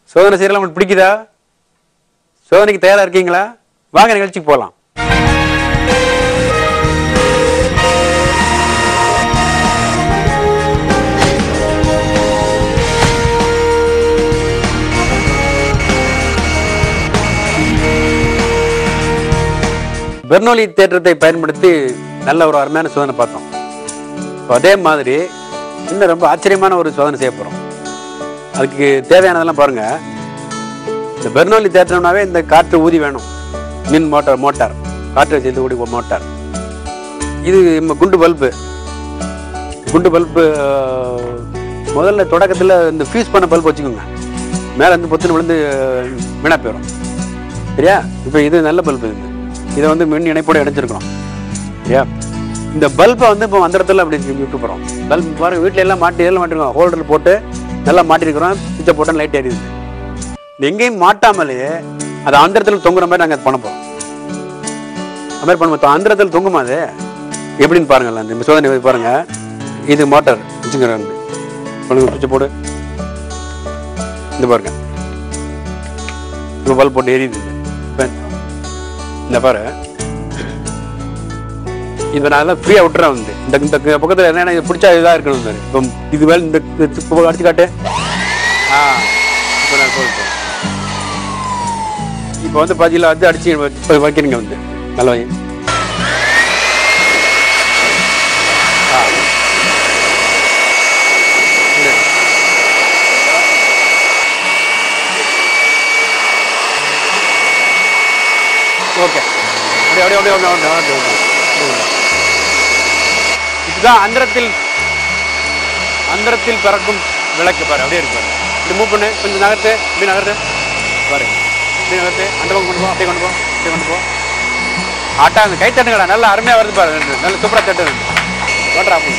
சோதனை செய்யலாம் உங்களுக்கு பிடிக்குதா சோதனைக்கு தயாரா இருக்கீங்களா வாங்க நிகழ்ச்சிக்கு போகலாம் பெர்னோலி தேற்றத்தை பயன்படுத்தி நல்ல ஒரு அருமையான சோதனை பார்த்தோம் இப்போ அதே மாதிரி இன்னும் ரொம்ப ஆச்சரியமான ஒரு சோதனை செய்ய போகிறோம் அதுக்கு தேவையானதெல்லாம் பாருங்க இந்த பெர்னோலி தேற்றம்னாவே இந்த காற்று ஊதி வேணும் மின் மோட்டார் மோட்டார் காற்று செய்து ஓடி மோட்டார் இது நம்ம குண்டு பல்பு குண்டு பல்பு முதல்ல தொடக்கத்தில் இந்த ஃபியூஸ் பண்ண பல்ப் வச்சுக்கோங்க மேலே இருந்து பொத்துன்னு விழுந்து வீணா போயிடும் சரியா இப்போ இது நல்ல பல்பு இது இதை வந்து மின் இணைப்போட இணைச்சிருக்கிறோம் சரியா இந்த பல்பை வந்து இப்போ அந்த இடத்துல அப்படி விட்டு போகிறோம் பல்ப் பாருங்க வீட்டில எல்லாம் மாட்டி எல்லாம் மாட்டிருக்கோம் ஹோல்டர் போட்டு நல்லா மாட்டிருக்கிறோம் சுவிட்சை போட்டு லைட் எரியுது இது எங்கேயும் மாட்டாமலேயே அது அந்த இடத்துல தொங்குற மாதிரி நாங்கள் பண்ண போகிறோம் அது மாதிரி பண்ணுவோம் அந்த இடத்துல தொங்குமா அது எப்படின்னு பாருங்களேன் இந்த சோதனை போய் பாருங்க இது மோட்டார் வச்சுக்கிற வந்து சொல்லுங்க சுவிட்சை போடு இந்த பாருங்க இப்போ பல்ப் போட்டு எரியுது இது. இப்ப இந்த பாரு இப்போ நான் எல்லாம் ஃப்ரீயாக விட்டுறேன் வந்து இந்த இந்த பக்கத்தில் என்ன இது பிடிச்சா இதாக இருக்கணும் பாரு இப்போ இது மேலே இந்த இப்போ அடிச்சு காட்டு ஆ இப்போ நான் சொல்லிட்டேன் இப்போ வந்து பாதியில் வந்து அடிச்சு இப்போ வைக்கிறீங்க வந்து நல்லா வை ஆ இந்த. ஓகே அப்படியே அப்படியே அப்படியே அப்படியே அப்படியே அப்படியே அப்படியே. இதுதான் அந்தரத்தில் அந்தரத்தில் பறக்கும் விளக்கு பாரு அப்படியே இருக்கு பாரு இது மூவ் பண்ணு கொஞ்சம் நகர்த்து இப்படி நகர்த்து பாரு இப்படி நகர்த்து அந்த பக்கம் கொண்டு போ அப்படியே கொண்டு போ அப்படியே கொண்டு போ ஆட்டா அந்த கை தட்டுங்களா நல்லா அருமையா வருது பாரு ரெண்டு. நல்ல சூப்பரா தட்டு ரெண்டு. ஓட்டுறா அப்படி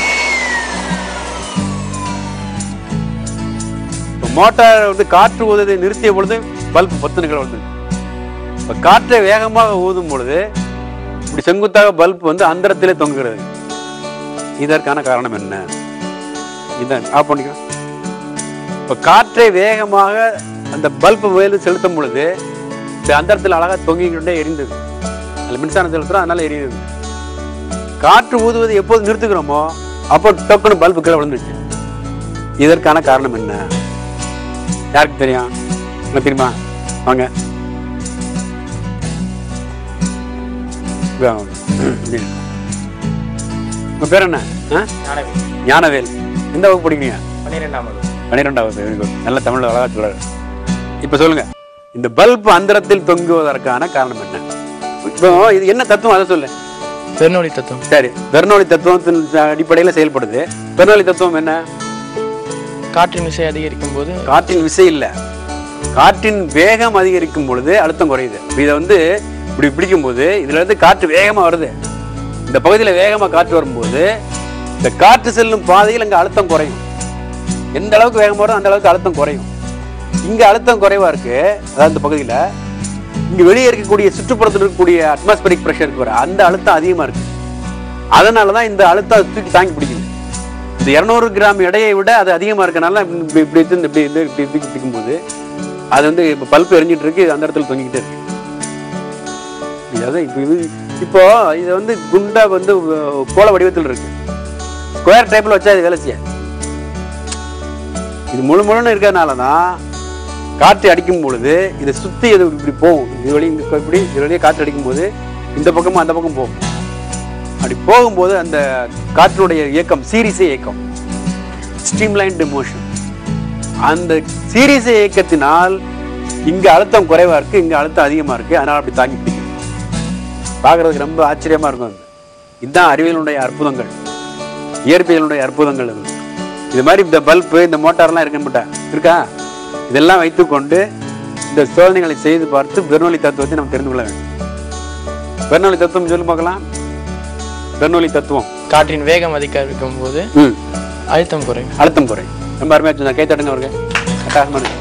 இப்போ மோட்டார் வந்து காற்று ஊதுவதை நிறுத்திய பொழுது பல்ப் பத்துனுக்கள் வந்து இப்போ காற்றை வேகமாக ஊதும் பொழுது இப்படி செங்குத்தாக பல்ப் வந்து அந்தரத்திலே தொங்குகிறது இதற்கான காரணம் என்ன இதான் ஆஃப் பண்ணிக்கோ இப்போ காற்றை வேகமாக அந்த பல்ப் மேலே செலுத்தும் பொழுது இந்த அந்தரத்தில் அழகாக தொங்கிக்கிட்டே எரிந்தது அதில் மின்சாரம் செலுத்துறோம் அதனால எரியுது காற்று ஊதுவதை எப்போது நிறுத்துக்கிறோமோ அப்போ டக்குன்னு பல்பு கீழே விழுந்துச்சு இதற்கான காரணம் என்ன யாருக்கு தெரியும் உங்களுக்கு தெரியுமா வாங்க வாங்க. ம். உங்க பேர் என்ன ஆ? ஞானவேல் ஞானவேல் எந்த வகுப்பு படிக்கிறீங்க பன்னிரெண்டாம் வகுப்பு பன்னிரெண்டாவது வெரி குட் நல்ல தமிழ் அழகா சொல்றாரு இப்ப சொல்லுங்க இந்த பல்ப் அந்தரத்தில் தொங்குவதற்கான காரணம் என்ன இப்போ இது என்ன தத்துவம் அதை சொல்லு பெருநொழி தத்துவம் சரி பெர்னோலி தத்துவத்தின் அடிப்படையில் செயல்படுது பெர்னோலி தத்துவம் என்ன காற்றின் விசை அதிகரிக்கும் போது காற்றின் விசை இல்ல காற்றின் வேகம் அதிகரிக்கும் பொழுது அழுத்தம் குறையுது இப்ப இதை வந்து இப்படி பிடிக்கும் போது இதுல இருந்து காற்று வேகமா வருது இந்த பகுதியில வேகமா காற்று வரும்போது இந்த காற்று செல்லும் பாதையில் அங்க அழுத்தம் குறையும் எந்த அளவுக்கு வேகமா வரும் அந்த அளவுக்கு அழுத்தம் குறையும் இங்க அழுத்தம் குறைவா இருக்கு அதாவது இந்த பகுதியில இங்க வெளியே இருக்கக்கூடிய சுற்றுப்புறத்தில் இருக்கக்கூடிய அட்மாஸ்பரிக் ப்ரெஷருக்கு வர அந்த அழுத்தம் அதிகமா இருக்கு அதனாலதான் இந்த அழுத்தம் தூக்கி தாங்கி பிடிக்குது இந்த இரநூறு கிராம் எடையை விட அது அதிகமா இருக்கனால இப்படி இப்படி இருந்து இப்படி இருந்து இப்படி தூக்கி பிடிக்கும்போது அது வந்து இப்போ பல்ப் எரிஞ்சிட்டு இருக்கு அந்த இடத்துல தொங்கிக்கிட்டே இருக்கு அதான் இப்போ இது இப்போ இது வந்து குண்டா வந்து அஹ், கோள வடிவத்தில் இருக்கு ஸ்கொயர் டைப்ல வச்சா இது வேலை செய்யாது இது முழு முழுன்னு இருக்கிறதுனால தான் காற்று அடிக்கும் பொழுது இதை சுத்தி இது இப்படி போகும் இது வழி இங்க இப்படி இது வழியே காற்று அடிக்கும் போது இந்த பக்கமும் அந்த பக்கம் போகும் அப்படி போகும்போது அந்த காற்றினுடைய இயக்கம் சீரிசை இயக்கம் ஸ்ட்ரீம்லைன்டு மோஷன் அந்த சீரிசை இயக்கத்தினால் இங்க அழுத்தம் குறைவா இருக்கு இங்க அழுத்தம் அதிகமா இருக்கு அதனால அப்படி தாங்கி பிடிக்கும் பார்க்கறதுக்கு ரொம்ப ஆச்சரியமா இருக்கும் அது இதுதான் அறிவியலுடைய அற்புதங்கள் இயற்பியலுடைய அற்புதங்கள் இது இது மாதிரி இந்த பல்பு இந்த மோட்டார்லாம் இருக்குன்னு இருக்கா இதெல்லாம் வைத்துக்கொண்டு இந்த சோதனைகளை செய்து பார்த்து பெர்னோலி தத்துவத்தை நம்ம தெரிந்து கொள்ள வேண்டும் பெர்னோலி தத்துவம் சொல்லி பார்க்கலாம் பெர்னோலி தத்துவம் காற்றின் வேகம் அதிகரிக்கும் போது ம் அழுத்தம் குறையும் அழுத்தம் குறை ரொம்ப அருமையாக சொன்னா கை தட்டுங்க அவருக்கு கட்டாகமாக இருக்கு